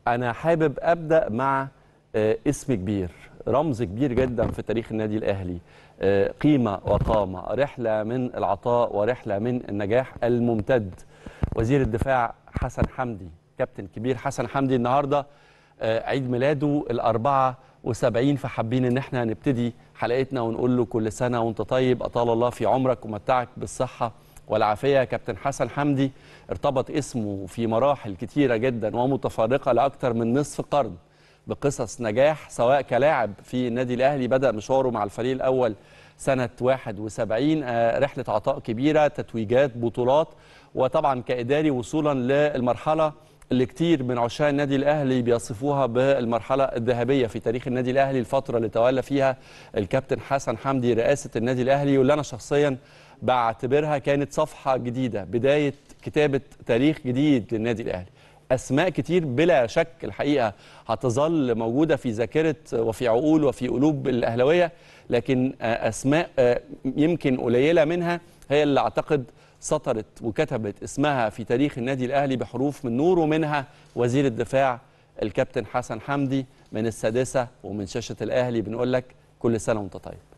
انا حابب ابدا مع آه، اسم كبير رمز كبير جدا في تاريخ النادي الاهلي آه، قيمه وقامه رحله من العطاء ورحله من النجاح الممتد وزير الدفاع حسن حمدي كابتن كبير حسن حمدي النهارده آه، عيد ميلاده الأربعة وسبعين فحابين ان احنا نبتدي حلقتنا ونقول له كل سنه وانت طيب اطال الله في عمرك ومتعك بالصحه والعافيه كابتن حسن حمدي ارتبط اسمه في مراحل كتيره جدا ومتفرقه لاكثر من نصف قرن بقصص نجاح سواء كلاعب في النادي الاهلي بدا مشواره مع الفريق الاول سنه 71 آه، رحله عطاء كبيره تتويجات بطولات وطبعا كاداري وصولا للمرحله اللي كتير من عشاق النادي الاهلي بيصفوها بالمرحله الذهبيه في تاريخ النادي الاهلي الفتره اللي تولى فيها الكابتن حسن حمدي رئاسه النادي الاهلي واللي انا شخصيا بعتبرها كانت صفحه جديده بدايه كتابه تاريخ جديد للنادي الاهلي اسماء كتير بلا شك الحقيقه هتظل موجوده في ذاكره وفي عقول وفي قلوب الاهلاويه لكن آه، اسماء آه، يمكن قليله منها هي اللي اعتقد سطرت وكتبت اسمها في تاريخ النادي الاهلي بحروف من نور ومنها وزير الدفاع الكابتن حسن حمدي من السادسه ومن شاشه الاهلي بنقول لك كل سنه وانت طيب